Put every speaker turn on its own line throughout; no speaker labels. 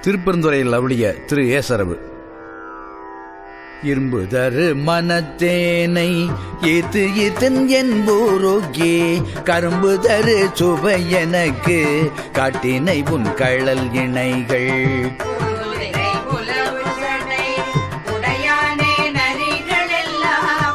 திருப்பெருந்துறையில் அருளிய திரு ஏசரவு இரும்பு தரு மனத்தேனை ஏத்து ஈத்தன் என்போரோக்கே கரும்பு தரு சுவை எனக்கு காட்டினை உன் கழல் இணைகள்
குதிரை புலவு சடை உடையானே நரிகளெல்லாம்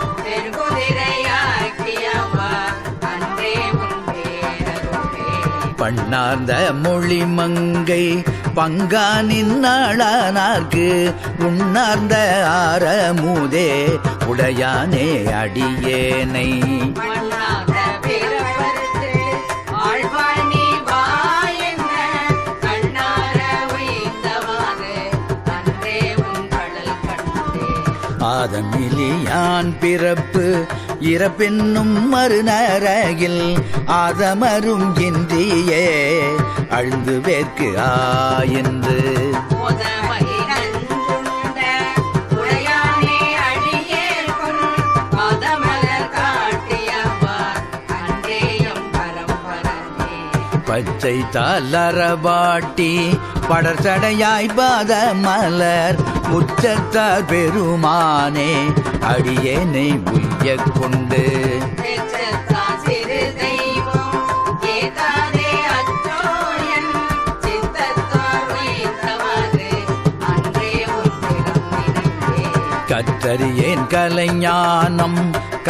பெருங்குதிரையாக்கியவா அன்றே உன் பேரருளே
பண்ணார்ந்த மொழி மங்கை பங்கானின் நாளானார்க்கு உண்ணார்ந்த ஆரமுதே உடையானே அடியேனை
மண்ணாத பிறப்பறுத்து ஆழ்வாய் நீ வா என்ன கண்ணார உய்ந்தவாறு அன்றே உன் கடல் கண்டே
ஆதமிலியான் பிறப்பு இறப்பென்னும் மறுநரகில் ஆதமரும் இன்றியே அழுந்து வேர்க்கு ஆ என்று
மோதமை நஞ்சுண்ட உடையானே அடியேற்கும் பாதமலர் காட்டியவார் அன்றேயம் பரம்பரனே
பச்சை தாளரபாட்டி படர்சடையாய் பாத மலர் முச்சத்தார் பெருமானே அடியேனை உய்ய கொண்டு
நெஞ்சத்தான் சிறு தெய்வம் ஏதாதே அச்சோயன் சித்தத்தார் உய்ந்தவாறு அன்றே உன் பிறந்திருந்தே
கற்றறியேன் கலைஞானம்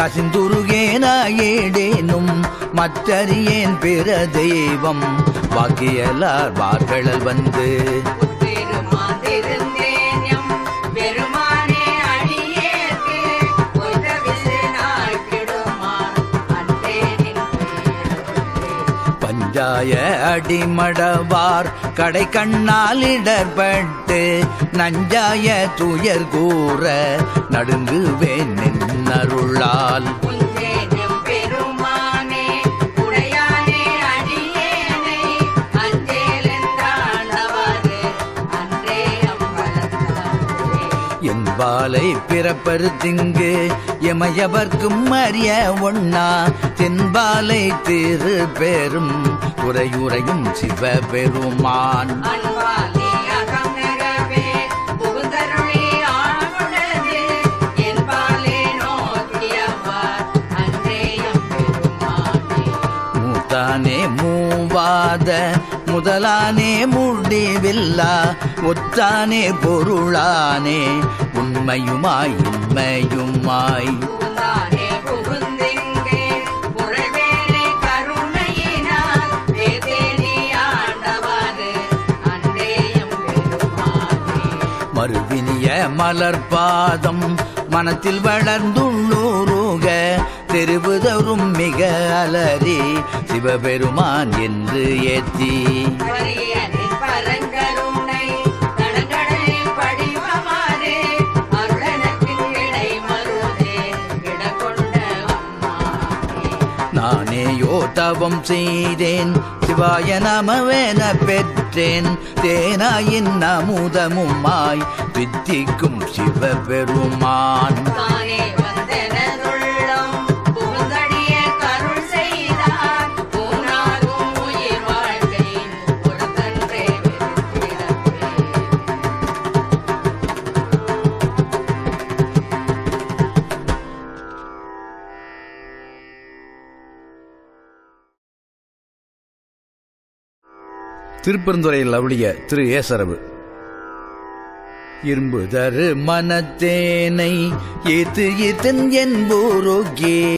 கசிந்துருகேனாயேடேனும் மற்றறியேன் பிற தெய்வம் வாக்கியலார் வார்களல் வந்து
பெருமாந்திருந்தேன்யம் பெருமானே அடியேற்கு உதவிசு நாட்கிடுமான் அன்றே நின் பேரருளே.
பஞ்சாய அடிமடவார் கடை கண்ணால் இடர்பட்டு நஞ்சாய துயர் கூற நடுங்குவேன் நின்னருளால்
புஞ்சேயம் பெருமானே உடையானே அடியேனை அஞ்சேலென்றாண்டவாறு அன்றே அம்பலத்தாரே
என்பாலை பிறப்பருத்திங்கு எமையவர்க்கும் அறிய ஒண்ணா தென்பாலை திரு பெரும் உரையுறையும் சிவபெருமான்
அன்பாலே அகங்கரவே புகுந்தருளி ஆளுடது என்பாலே நோக்கியவார் அன்றேயம் பெருமானே
மூத்தானே மூவாத முதலானே முடிவில்லா ஒத்தானே பொருளானே உண்மையுமாய் இன்மையுமாய்
புகுந்தானே புகுந்திங்கே புரவேலே கருணையினால் வேதேனி ஆண்டவாறு அன்றேயம் பெருமானே
மறுவினிய மலர்பாதம் மனத்தில் வளர்ந்துள்ளூருக தெருவுதரும் மிக அலறி சிவபெருமான் என்று ஏத்தி
வரியனின் பரங்கருணை தடங்கடலில் படிவமாறு அருளனக்கு இடை மருதே இடகொண்ட அம்மானே
நானேயோ தவம் செய்தேன் சிவாய நமவென பெற்றேன் தேனாயின் அமுதமுமாய் வித்திக்கும் சிவபெருமான்
தானே வந்தனதுள்ளம் புகுந்தடிய கருள் செய்தார் பூனாகும் உயிர் வாழ்க்கை கொடுத்தன்றே வெறுப்பிடப்பே
திருப்பெருந்துறையில் அருளிய திரு ஏசரவு இரும்பு தரு மனத்தேனை ஏத்து ஈத்தன் என்போரோக்கே